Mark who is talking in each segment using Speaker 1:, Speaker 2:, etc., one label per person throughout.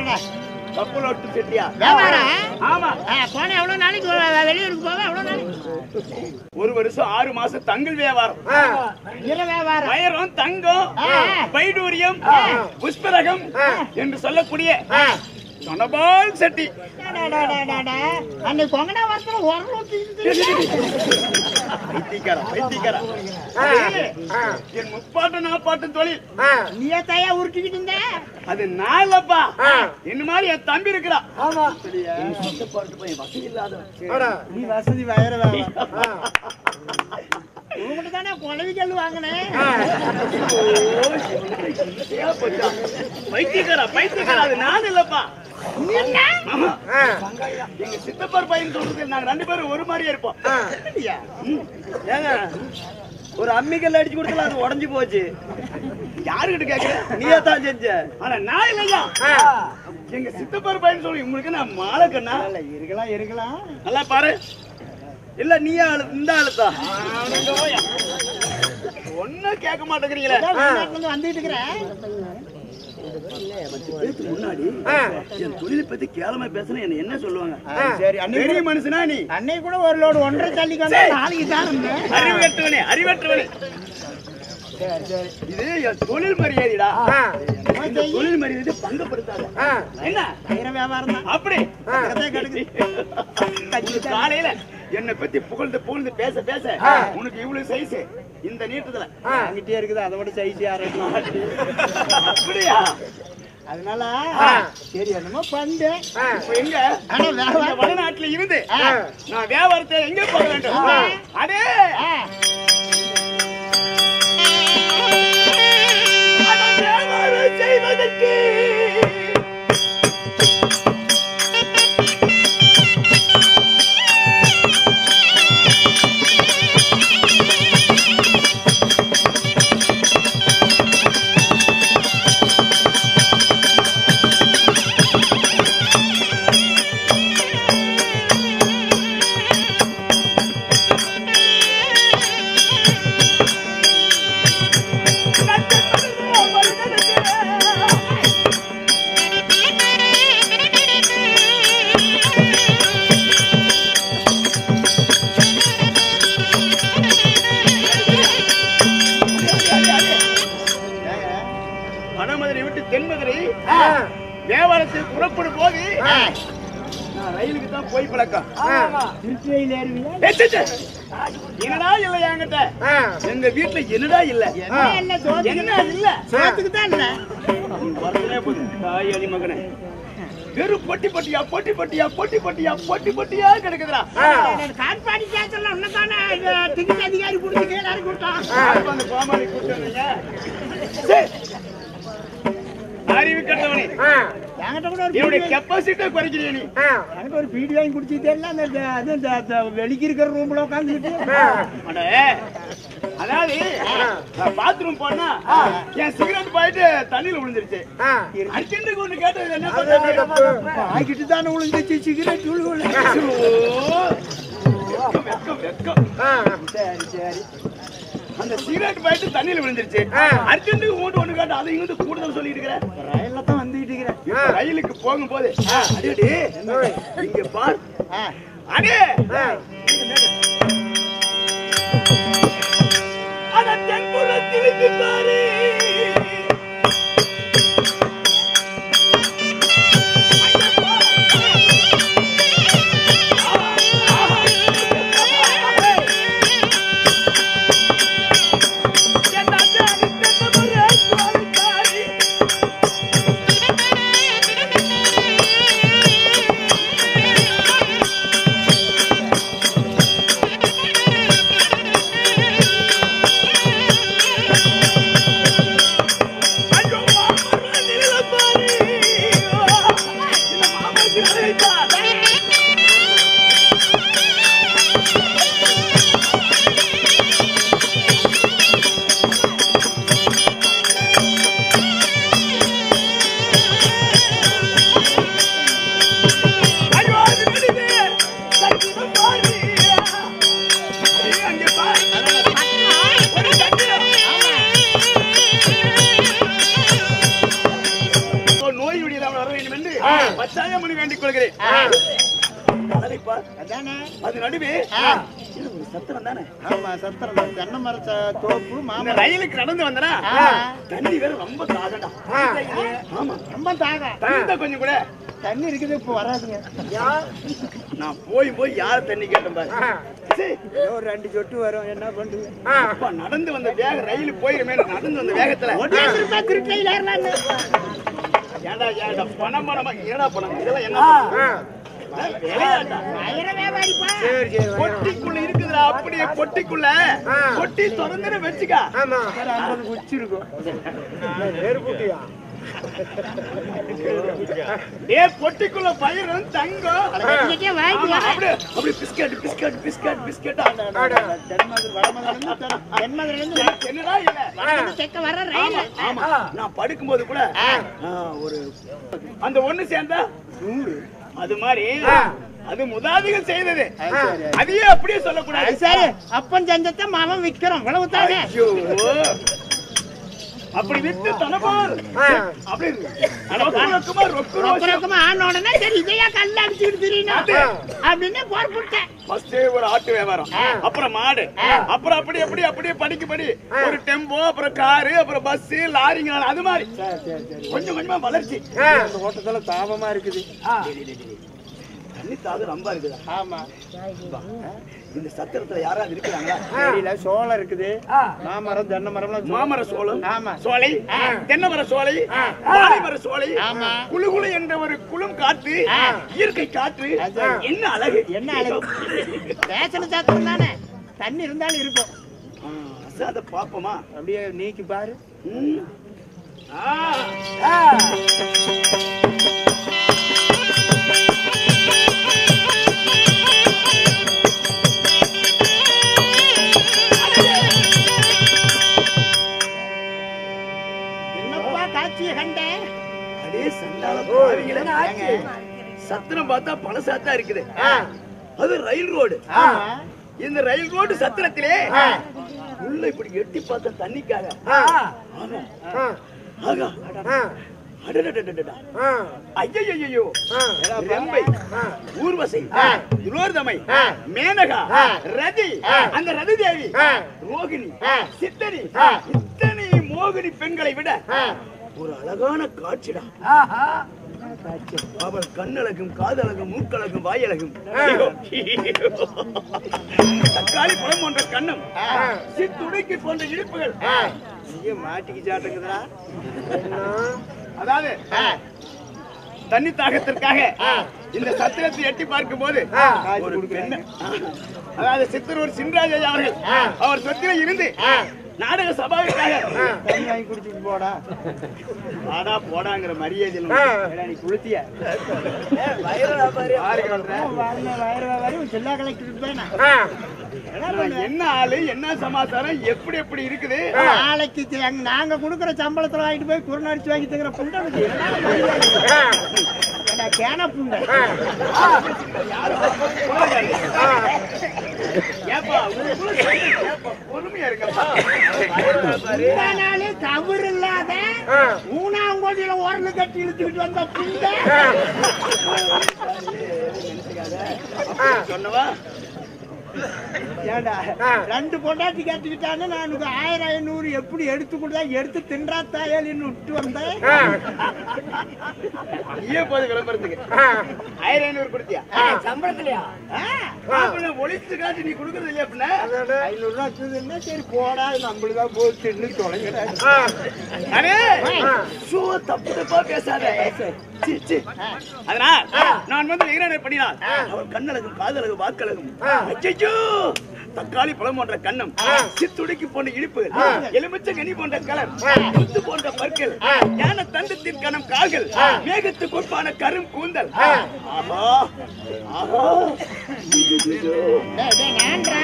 Speaker 1: அடடா.
Speaker 2: கப்பலோட்டு செட்டியா
Speaker 1: வியாபாரம்?
Speaker 2: ஆமா
Speaker 1: ஆ, போன எவ்வளவு நாளைக்கு வெ- வெளியூருக்கு போவ எவ்வளவு நாளைக்கு
Speaker 2: ஒரு வருஷம் ஆறு மாசம் தங்கள் வியாபாரம்
Speaker 1: இர வியாபாரம்
Speaker 2: வைரம் தங்கம்
Speaker 1: ஆ.
Speaker 2: வைடூரியம் புஷ்பரகம் என்று சொல்லக்கூடிய சொனபால் செட்டி
Speaker 1: அடடடடடா. அன்னைக்கு கொங்கனா வரத்துல உரல் ஊத்திக்கிட்டு
Speaker 2: பைத்தியக்காரா பைத்தியக்காரா அது என் முப்பாட்டு நாப்பாட்டு தொழில்
Speaker 1: நீயே தாயா உருட்டிக்கிட்டு இருந்த
Speaker 2: அது நான் இல்லப்பா என்ன மாதிரி என் தம்பி இருக்கிறா
Speaker 3: ஆமா
Speaker 2: என் சித்தப்பாட்டு பையன் வசதி இல்லாதவன்
Speaker 1: நீ வசதி வயிறு உங்ககிட்ட தானே குழவிக்கல் வாங்கினேன்
Speaker 2: பைத்தியக்காரா பைத்தியக்காரா அது நான் இல்லப்பா
Speaker 1: என்ன
Speaker 2: ஆமா. எங்க சித்தப்பார் பையன் சொல்றது நாங்க ரெண்டு பேரும் ஒரு மாதிரியே இருப்போம்
Speaker 1: இல்லையா?
Speaker 3: ஏங்க ஒரு அம்மிக்கல் அடிச்சு கொடுத்தல அது உடைஞ்சு போச்சு
Speaker 2: யாருகிட்ட கேக்குற
Speaker 3: நீயே தான் செஞ்ச
Speaker 2: ஆனா நான் இல்லையா எங்க சித்தப்பார் பையன் சொல்லி உங்களுக்கு நான் மாலை கண்ணா
Speaker 1: இல்ல, இருக்கலாம் இருக்கலாம்
Speaker 2: நல்லா பாரு
Speaker 3: இல்ல நீயே அழு இந்த அழுத்தா
Speaker 2: ஒன்னும் கேட்க மாட்டேங்கிறீங்களே
Speaker 1: அதான் வெளிநாட்டுல இருந்து வந்துட்டு இருக்கிறேன்
Speaker 2: பேருக்கு முன்னாடி என் தொழிலை பத்தி கேளமா பேசுனா என்ன என்ன சொல்லுவாங்க
Speaker 1: சரி அன்னைக்கு
Speaker 2: பெரிய மனுஷனா நீ
Speaker 1: அன்னைக்கு கூட ஒரு லோடு ஒன்றரை தள்ளிக்கு வந்தா நாளைக்கு தான் இருந்தேன்.
Speaker 2: அறிவற்றவனே அறிவற்றவனே இது என் தொழில் மரியாதைடா இந்த தொழில் மரியாதை பங்கப்படுத்தாத என்ன
Speaker 1: வயிறு வியாபாரம் தான்
Speaker 2: அப்படி இது காலையில என்னை பத்தி புகழ்ந்து புகழ்ந்து பேச பேச உனக்கு இவ்வளவு சைஸ் இந்த நீட்டத்துல
Speaker 1: வாங்கிட்டே இருக்குது அதை விட சைஸ் யாரும்
Speaker 2: அப்படியா
Speaker 1: அதனால சரி என்னமோ பண்ணு
Speaker 2: இப்ப எங்க
Speaker 1: ஆனா
Speaker 2: இந்த
Speaker 1: வியாபாரம்
Speaker 2: வடநாட்டுல இருந்து நான் வியாபாரத்தை எங்க போக வேண்டும் அடே
Speaker 1: ஆ,
Speaker 2: அட வியாபாரம் செய்வதற்கு வடமதுரை விட்டு தென்மதுரை வியாபாரத்துக்கு புறப்படும் போது நான் ரயிலுக்கு தான் போய் பழக்கம்
Speaker 1: திருச்சியில் ஏறுவீங்க
Speaker 2: ஏய், சே, சே. என்னடா இல்ல என்கிட்ட எங்க வீட்டுல என்னடா இல்ல
Speaker 1: என்ன இல்ல சோத்துக்கு
Speaker 2: என்ன இல்ல
Speaker 1: சோத்துக்கு தான் இல்ல
Speaker 2: நீ வரதுனே போதும் தாய் அடி மகனே வெறும் பொட்டி பொட்டியா பொட்டி பொட்டியா பொட்டி பொட்டியா பொட்டி பொட்டியா கிடக்குதுடா
Speaker 1: காட்பாடி கேட்கல உன்னதானே டிக்கெட் அதிகாரி கொடுத்து கீழே கொடுத்தான்
Speaker 2: அப்ப அந்த கோமாளி கூட்டு வந்தீங்க சே. அறிவு கட்டவனே
Speaker 1: என்கிட்ட கூட ஒரு
Speaker 2: என்னுடைய
Speaker 1: பீடி
Speaker 2: கெப்பாசிட்டியை குறைக்கிறிய நீ
Speaker 1: என்கிட்ட ஒரு பீடி வாங்கி குடிச்சிட்டே இல்ல அந்த அது இந்த அந்த வெளிக்கு இருக்கிற ரூம்ல உட்காந்துக்கிட்டு
Speaker 2: அட, அதாவது நான் பாத்ரூம் போனா என் சிகரெட் போயிட்டு தண்ணியில விழுந்துருச்சு அர்ஜென்ட்டுக்கு ஒண்ணு கேட்டது என்ன பண்றது
Speaker 1: ஆகிட்டு தானே விழுந்துச்சு சிகரெட் விழுவுல
Speaker 2: ஐயோ! வெக்கம், வெக்கம், வெக்கம்.
Speaker 1: சரி சரி
Speaker 2: அந்த சிகரெட் போயிட்டு தண்ணியில விழுந்துருச்சு அர்ஜென்ட்டுக்கு மூட்டு ஒண்ணு கேட்டு அதை இங்க வந்து கூடுதல் சொல்லிட்டு இருக்கிறேன்
Speaker 1: ரயில்ல தான் வந்துகிட்டு இருக்கிறேன்
Speaker 2: இப்ப ரயிலுக்கு போகும்போது அடேடி இங்க பார்
Speaker 1: ஆ,
Speaker 2: அடே அட தென்புறத்தில் இருந்து பாரு
Speaker 4: ஆ
Speaker 2: பச்சாயமணி வேண்டிக் கொள்கிறேன் அழகைப்பா,
Speaker 1: அதானே
Speaker 2: அது நடுவே
Speaker 1: ஆ.
Speaker 2: இது ஒரு சத்திரம் தானே
Speaker 1: ஆமா சத்திரம் தான். தென்னை மர ச- தோப்பு
Speaker 2: இந்த
Speaker 1: மாமரம்
Speaker 2: ரயிலுக்கு நடந்து வந்தனா
Speaker 1: ஆ.
Speaker 2: தண்ணி வேற ரொம்ப தாகண்டா ஆமா
Speaker 1: ரொம்ப தாக
Speaker 2: தண்ணி தான் கொஞ்சம் கூட
Speaker 1: தண்ணி இருக்குது இப்போ வராதுங்க
Speaker 2: நான் போய் போய் யார தண்ணி கேட்டேன் பாரு சீ,
Speaker 1: ஏதோ ஒரு ரெண்டு சொட்டு வரும் என்ன பண்றது
Speaker 2: அப்பா, நடந்து வந்த வேக ரயில் போயிருமே நடந்து வந்த வேகத்துல
Speaker 1: ஒட்டியாந்துருப்பா திருட்டையில் ஏறலான்னு
Speaker 2: ஏன்டா ஏன்டா பணம் பணமா ஏடா பணம் இதெல்லாம் என்ன விளையாட்டா
Speaker 1: வயிற வியாபாரிப்பா
Speaker 2: பொட்டிக்குள்ள இருக்குதுடா அப்படியே பொட்டிக்குள்ள பொட்டி திறந்துன்னு வச்சுக்க
Speaker 1: சரி, ஐம்பது குச்சி இருக்கும்
Speaker 2: ஏ பொட்டிக்குள்ள பயிரும் தங்கம்
Speaker 1: இன்னைக்கே வாங்கி
Speaker 2: ஆமா, அப்படியே அப்படியே biscuit biscuit biscuit biscuit
Speaker 1: Thenmadurai Vadamadurai தென்மதுரையிலேருந்து
Speaker 2: என்னடா இல்ல
Speaker 1: வடமதுரை தெக்க வர ரயில்
Speaker 2: ஆமா நான் படுக்கும்போது கூட ஆ, ஒரு அந்த ஒண்ணு சேர்ந்தா
Speaker 1: நூறு
Speaker 2: அது மாதிரி அது முதாதிகள் செய்தது அதையே அப்படியே சொல்லக்கூடாது
Speaker 1: அது சரி அப்பன் செஞ்சத்தை மாமன் விக்கிறோம் இவ்வளவு தானே
Speaker 2: ஐயோ. அப்படி வித்து தனபார் அப்படி ரொக்கு ரொக்குமா ரொக்கு
Speaker 1: ரொக்க
Speaker 2: ரோஷம்
Speaker 1: ரொக்கமா ஆன உடனே சரி இதையா கல்ல அடிச்சுட்டு தெரியணும் அப்படின்னு போர் போட்டேன்
Speaker 2: ஃபர்ஸ்ட் ஒரு ஆட்டு வியாபாரம் அப்புறம் மாடு அப்புறம் அப்படி அப்படி அப்படியே படிக்கு படி ஒரு டெம்போ அப்புறம் காரு அப்புறம் பஸ் லாரிங்க அது மாதிரி
Speaker 1: சரி சரி சரி
Speaker 2: கொஞ்சம் கொஞ்சமா வளர்ச்சி
Speaker 1: அந்த ஓட்டத்துல தாபமா இருக்குது
Speaker 2: தண்ணி தாக ரொம்ப இருக்குதா
Speaker 1: ஆமா
Speaker 2: இந்த சத்திரத்துல யாராவது இருக்கிறாங்களா
Speaker 1: தெரியல சோளம் இருக்குது மாமரம் தென்னை மரம்
Speaker 2: மாமர சோளம்
Speaker 1: ஆமா.
Speaker 2: சோலை தென்னை மர சோலை வாழை மர சோலை
Speaker 1: ஆமா.
Speaker 2: குளு குளு என்ற ஒரு குளும் காற்று
Speaker 1: ஆ.
Speaker 2: இயற்கை காற்று
Speaker 1: அதான்.
Speaker 2: என்ன அழகு
Speaker 1: என்ன அழகு ரேஷன் சாத்திரம் தானே தண்ணி இருந்தாலும் இருக்கும்
Speaker 2: ஆ, அசாத பாப்போமா
Speaker 1: அப்படியே நீக்கி பாரு
Speaker 2: ம். ஆ. ஆ.
Speaker 1: என்னப்பா காட்சியை கண்டேன்
Speaker 2: அடே சண்டால பாவிகளே. சத்திரம் பார்த்தா பழசாத்தா இருக்குது அது ரயில் ரோடு
Speaker 1: ஆமா
Speaker 2: இந்த ரயில் ரோடு சத்திரத்திலே உள்ள இப்படி எட்டி பார்த்த தண்ணிக்காக ஆமா. ஆகா. அடடடடடடா. ஐயையையையோ. ரெம்பை, ஊர்வசி, துரோர்தமை, மேனகா, ரதி, அந்த ரதி தேவி, ரோகிணி, சித்தரி, இத்தனை மோகினி பெண்களை விட ஒரு அழகான காட்சிடா அவள் கண்ணழகும் காதழகும் மூக்கழகும் வாயழகும் தக்காளி பழம் போன்ற கண்ணம் சித்துடைக்கு போன்ற இடுப்புகள்
Speaker 1: ஐயோ மாட்டிக்கு சாட்டுங்குதுடா
Speaker 2: அதாவது தண்ணி தாகத்திற்காக இந்த சத்திரத்தை எட்டி பார்க்கும் போது ஒரு பெண்ண அதாவது சித்தர் சின்ராஜ் ஐயா அவர்கள் அவர் சொத்தில இருந்து நாடக சபாவிற்காக
Speaker 1: தண்ணி வாங்கி குடிச்சிட்டு போடா
Speaker 2: ஆடா போடாங்கிற மரியாதையில்
Speaker 1: ஏடா, நீ குளுத்திய வயிறு வரும் சில்லா கலெக்டர் போயினா
Speaker 2: என்ன ஆளு என்ன சமாச்சாரம் எப்படி எப்படி இருக்குது
Speaker 1: நாளைக்கு தி- அங்க நாங்க குடுக்குற சம்பளத்துல வாங்கிட்டு போய் குருணை அடிச்சு வாங்கி தங்குற புண்டை வச்சு என்னடா மரியாதை? ஏடா, கேன புண்டை
Speaker 2: ஏப்பா உங்களுக்கு ஏப்பா, பொறுமையா இருக்கப்பா
Speaker 1: இந்த நாளே தவறு இல்லாத மூணாங்கோடியில உரலு கட்டி இழுத்துக்கிட்டு வந்த புண்டை
Speaker 2: சொன்னவா
Speaker 1: ஏண்டா ரெண்டு பொண்டாட்டி கட்டிக்கிட்டான்னு நான் உனக்கு ஆயிரம் ஐநூறு எப்படி எடுத்து கொடுத்தா எடுத்து தின்றா தாயாலின்னு விட்டு வந்தேன்
Speaker 2: நீயே போது விளம்பரத்துக்கு ஆயிரம் ஐநூறு கொடுத்தியா
Speaker 1: சம்பளத்திலயா
Speaker 2: அப்படின்னா ஒழிச்சு காட்டி நீ கொடுக்கறது இல்லையா அப்படின்னா
Speaker 1: ஐநூறு ரூபா இருக்குதுன்னா சரி போடா நம்மளுக்கா போச்சுன்னு தொலைங்கடா
Speaker 2: அடே ஷோ தப்பு தப்பா பேசாத சீ, சீ. அதனால் நான் வந்து வீரனை பண்ணினார் அவர் கண்ணழகும் காதழகும் வாக்களகும் அச்சோ தக்காளி பழம் போன்ற கண்ணம் சித்துடிக்கு போன்ற இடுப்பு எலுமிச்சை கனி போன்ற கலர் முத்து போன்ற பற்கள் ஞான தண்டத்தின் கணம் கால்கள் மேகத்து கொப்பான கரும் கூந்தல் ஆஹா ஆஹா
Speaker 1: டேய், டேய், நான்றா.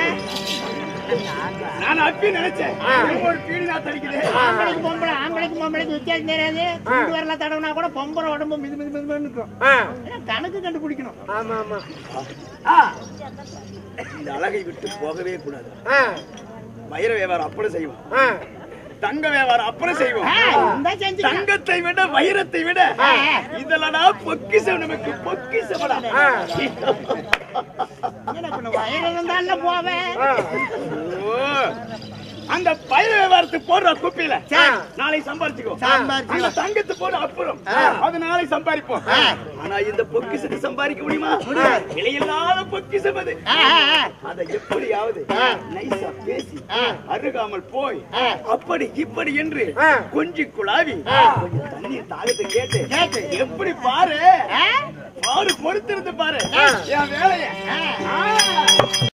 Speaker 2: நான் அப்பி நினைச்சேன் ஒரு பீடி நான் தடிக்கிறேன்
Speaker 1: ஆம்பளைக்கு பொம்பளை ஆம்பளைக்கு பொம்பளைக்கு வித்தியாசம் தெரியாது துண்டு வரல தடவுனா கூட பொம்பளை உடம்பு மிது மிது மிது மிதுன்னு இருக்கும் ஏன்னா கணக்கு கண்டுபிடிக்கணும்
Speaker 2: இந்த அழகை விட்டு போகவே கூடாது வைர வியாபாரம் அப்படி செய்வோம் தங்க வியாபாரம் அப்புறம் செய்வோம்
Speaker 1: ஆ, இருந்தா செஞ்சுக்கலாம்.
Speaker 2: தங்கத்தை விட வைரத்தை விட
Speaker 1: ஆ.
Speaker 2: இதெல்லாம் பொக்கிசம் நமக்கு பொக்கிசமடா
Speaker 1: என்ன பண்ண வயலில் இருந்தாலும் போவேன்
Speaker 2: ஓ, அந்த பயிர் வியாபாரத்துக்கு போடுற குப்பியில
Speaker 1: சரி.
Speaker 2: நாளை சம்பாரிச்சுக்கோ
Speaker 1: சம்பாரிச்சுக்கோ.
Speaker 2: அந்த தங்கத்தை போட அப்புறம் அது நாளை சம்பாதிப்போம்
Speaker 1: ஆ.
Speaker 2: ஆனா இந்த பொக்கிசத்தை சம்பாதிக்க முடியுமா
Speaker 1: முடியாது.
Speaker 2: விலையில்லாத பொக்கிசம் அது
Speaker 1: ஆ, ஆ, ஆ.
Speaker 2: அதை எப்படியாவது
Speaker 1: ஆ.
Speaker 2: நைசா பேசி
Speaker 1: ஆ.
Speaker 2: அருகாமல் போய்
Speaker 1: ஆ.
Speaker 2: அப்படி இப்படி என்று
Speaker 1: ஆ.
Speaker 2: கொஞ்சி குழாவி கொஞ்சம் தண்ணீர் தாகத்தை கேட்டு
Speaker 1: கேட்டு.
Speaker 2: எப்படி பாரு
Speaker 1: ஆ?
Speaker 2: பாரு பொறுத்திருந்து பாரு
Speaker 1: ஆ.
Speaker 2: என் வேலைய
Speaker 1: ஆ.
Speaker 2: ஆ.